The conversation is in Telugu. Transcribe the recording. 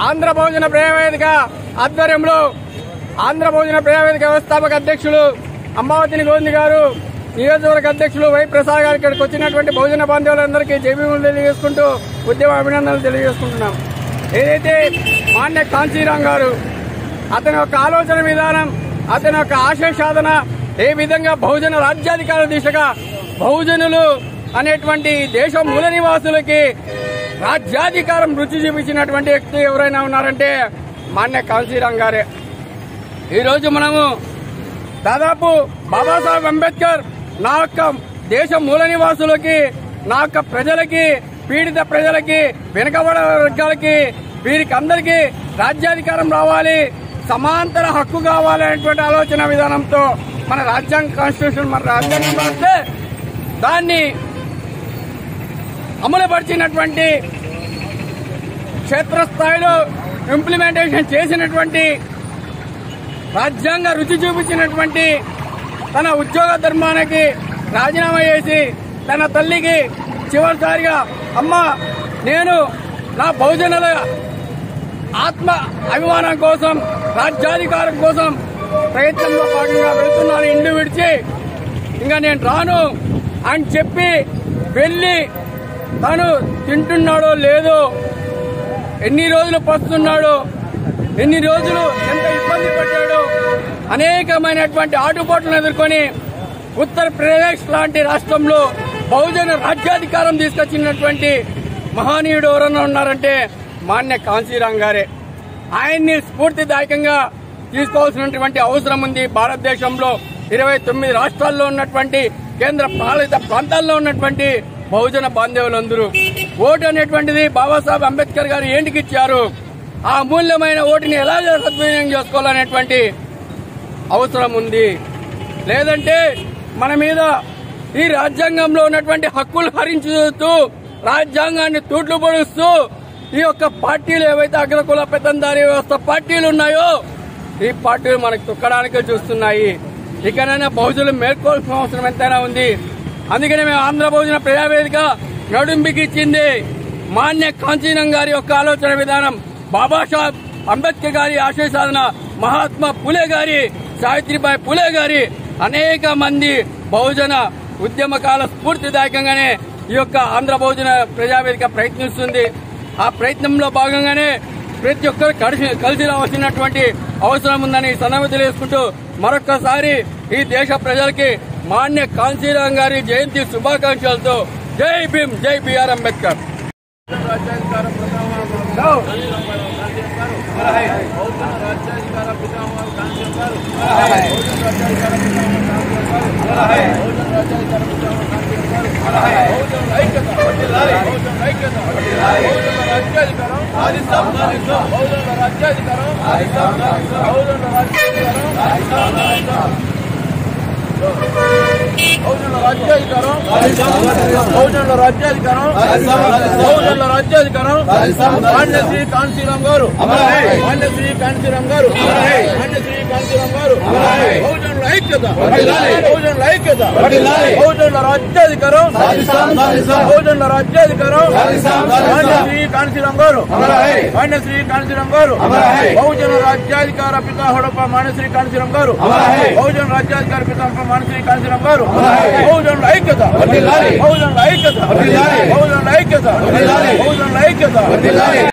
ఆంధ్ర భోజన ప్రజావేదిక ఆధ్వర్యంలో ఆంధ్ర భోజన ప్రజావేదిక వ్యవస్థాపక అధ్యక్షులు అంబావతిని గోవింద్ గారు నియోజకవర్గ అధ్యక్షులు వై ప్రసాద్ గారు ఇక్కడికి వచ్చినటువంటి భోజన బాంధవులందరికీ జైబీములు తెలియజేసుకుంటూ ఉద్యమ అభినందనలు తెలియజేసుకుంటున్నాం ఏదైతే మాన్య కాంచీరాం గారు అతని యొక్క ఆలోచన విధానం అతని యొక్క ఆశయ సాధన ఏ విధంగా బహుజన రాజ్యాధికార దిశగా బహుజనులు అనేటువంటి దేశ మూల నివాసులకి రాజ్యాధికారం రుచి చూపించినటువంటి వ్యక్తి ఎవరైనా ఉన్నారంటే మాన్య కాంశీరాం గారే ఈరోజు మనము దాదాపు బాబాసాహెబ్ అంబేద్కర్ నా యొక్క దేశ మూల నివాసులకి నా యొక్క ప్రజలకి పీడిత ప్రజలకి వెనుకబడ వర్గాలకి వీరికి అందరికీ రాజ్యాధికారం రావాలి సమాంతర హక్కు కావాలి అనేటువంటి ఆలోచన విధానంతో మన రాజ్యాంగ కాన్స్టిట్యూషన్ మన రాజ్యాంగం రాస్తే దాన్ని అమలుపరిచినటువంటి క్షేత్రస్థాయిలో ఇంప్లిమెంటేషన్ చేసినటువంటి రాజ్యాంగ రుచి చూపించినటువంటి తన ఉద్యోగ ధర్మానికి రాజీనామా చేసి తన తల్లికి చివరిసారిగా అమ్మ నేను నా బహుజనుల ఆత్మ అభిమానం కోసం రాజ్యాధికారం కోసం ప్రయత్నంలో భాగంగా వెళ్తున్నాను ఇండు విడిచి ఇంకా నేను రాను అని చెప్పి వెళ్ళి తను తింటున్నాడో లేదో ఎన్ని రోజులు పస్తున్నాడో ఎన్ని రోజులు ఎంత ఇబ్బంది పడ్డాడో అనేకమైనటువంటి ఆటుపోట్లను ఎదుర్కొని ఉత్తరప్రదేశ్ లాంటి రాష్ట్రంలో బహుజన రాజ్యాధికారం తీసుకొచ్చినటువంటి మహనీయుడు ఎవరన్నా ఉన్నారంటే మాన్య కాంశీరాం గారే ఆయన్ని స్ఫూర్తిదాయకంగా తీసుకోవాల్సినటువంటి అవసరం ఉంది భారతదేశంలో ఇరవై తొమ్మిది రాష్ట్రాల్లో ఉన్నటువంటి కేంద్ర పాలిత ప్రాంతాల్లో ఉన్నటువంటి బహుజన బాంధవులందరూ ఓటు అనేటువంటిది బాబాసాహెబ్ అంబేద్కర్ గారు ఏంటికి ఇచ్చారు ఆ అమూల్యమైన ఓటుని ఎలా సద్వినియోగం చేసుకోవాలనేటువంటి అవసరం ఉంది లేదంటే మన మీద ఈ రాజ్యాంగంలో ఉన్నటువంటి హక్కులు హరించుతూ రాజ్యాంగాన్ని తూట్లు పొడుస్తూ ఈ యొక్క పార్టీలు ఏవైతే అగ్రకుల పెత్తందారి వ్యవస్థ పార్టీలు ఉన్నాయో ఈ పార్టీలు మనకు తొక్కడానికే చూస్తున్నాయి ఇకనైనా బహుజనులు మేల్కోవాల్సిన అవసరం ఎంతైనా ఉంది అందుకనే మేము ఆంధ్ర బహుజన ప్రజావేదిక నడుంబికి ఇచ్చింది మాన్య కాంచీనం గారి యొక్క ఆలోచన విధానం బాబాసాహెబ్ అంబేద్కర్ గారి ఆశయ సాధన మహాత్మా పులే గారి సావిత్రిబాయి పులే గారి అనేక మంది బహుజన ఉద్యమకాల స్ఫూర్తిదాయకంగానే ఈ యొక్క ఆంధ్ర బహుజన ప్రజావేదిక ప్రయత్నిస్తుంది ఆ ప్రయత్నంలో భాగంగానే ప్రతి ఒక్కరు కలిసి కలిసి రావాల్సినటువంటి అవసరం ఉందని సన్నవి తెలియజేసుకుంటూ మరొక్కసారి ఈ దేశ ప్రజలకి మాన్య కాంచీరాం గారి జయంతి శుభాకాంక్షలతో జై భీమ్ జై బిఆర్ అంబేద్కర్ బహుజనుల రాజ్యాధికారం బహుజనుల రాజ్యాధికారం బహుజనుల రాజ్యాధికారం మాన్యశ్రీ కాంశీరాం గారు మాన్యశ్రీ కాంశీరాం గారు మాన్యశ్రీ కాంశీరాం గారు బహుజనుల ఐక్యత బహుజనుల ఐక్యత బహుజనుల రాజ్యాధికారం బహుజనుల రాజ్యాధికారం మాన్యశ్రీ కాంశీరాం గారు మాన్యశ్రీ కాంశీరాం గారు బహుజన రాజ్యాధికార పిత హడప మాన్యశ్రీ కాంశీరాం గారు బహుజన రాజ్యాధికార పిత హడప మాన్యశ్రీ కాంశీరాం గారు బహుజనుల ఐక్యత బహుజనుల ఐక్యత బహుజనుల ఐక్యత బహుజనుల ఐక్యత